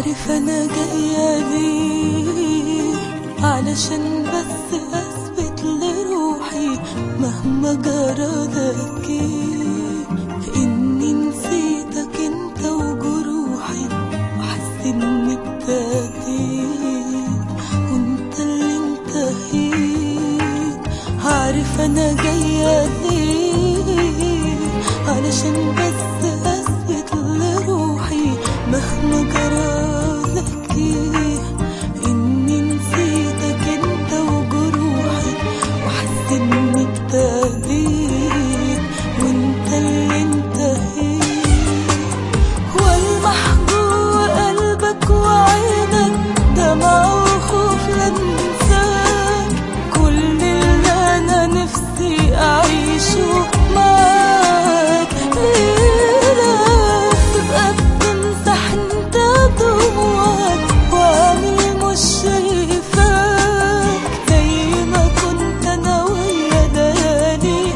عارف انا جاية ليه علشان بس اثبت لروحي مهما جرى لك إيه اني نسيتك انت وجروحي واحس اني ابتديت وانت اللي انتهيت عارف انا جاية ليه علشان بس اثبت لروحي مهما جرالك ايه اني نسيتك انت وجروحي واحس اني ابتديت وانت اللي انتهيت والمح جوه قلبك وعينك دمع وخوف لانساك كل اللي انا نفسي اعيشه معاك ليلة تبقى بتمسح انت دموعك وعامل مش شايفاك زي ما كنت انا ويا ليالي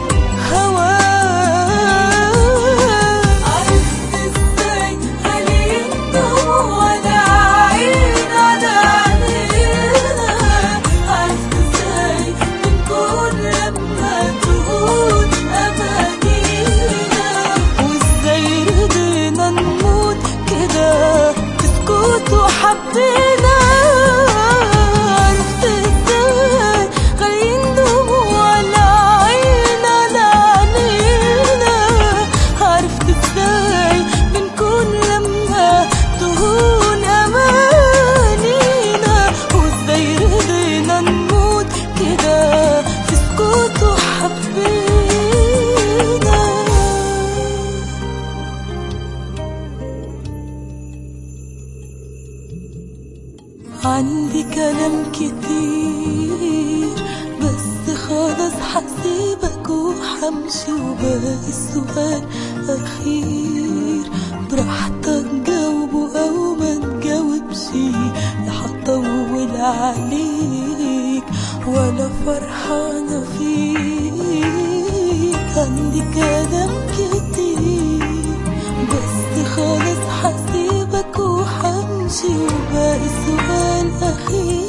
هواك عرفت ازاي خليل دموع العين على عينينا عرفت ازاي بنكون لما تهون امانينا وازاي رضينا نموت كده في سكوت وحبينا عرفت ازاي غاليين دموع العين على عينينا عرفت ازاي بنكون لما تهون امانينا وازاي رضينا نموت كده في سكوت وحبينا عندي كلام كتير بس خلاص هسيبك وحمشي وباقي السؤال أخير براحتك جاوبه أو ما تجاوبش لا هطول عليك ولا فرحانة فيك عندي كلام كتير بس خلاص هسيبك وحمشي وباقي سؤال أخير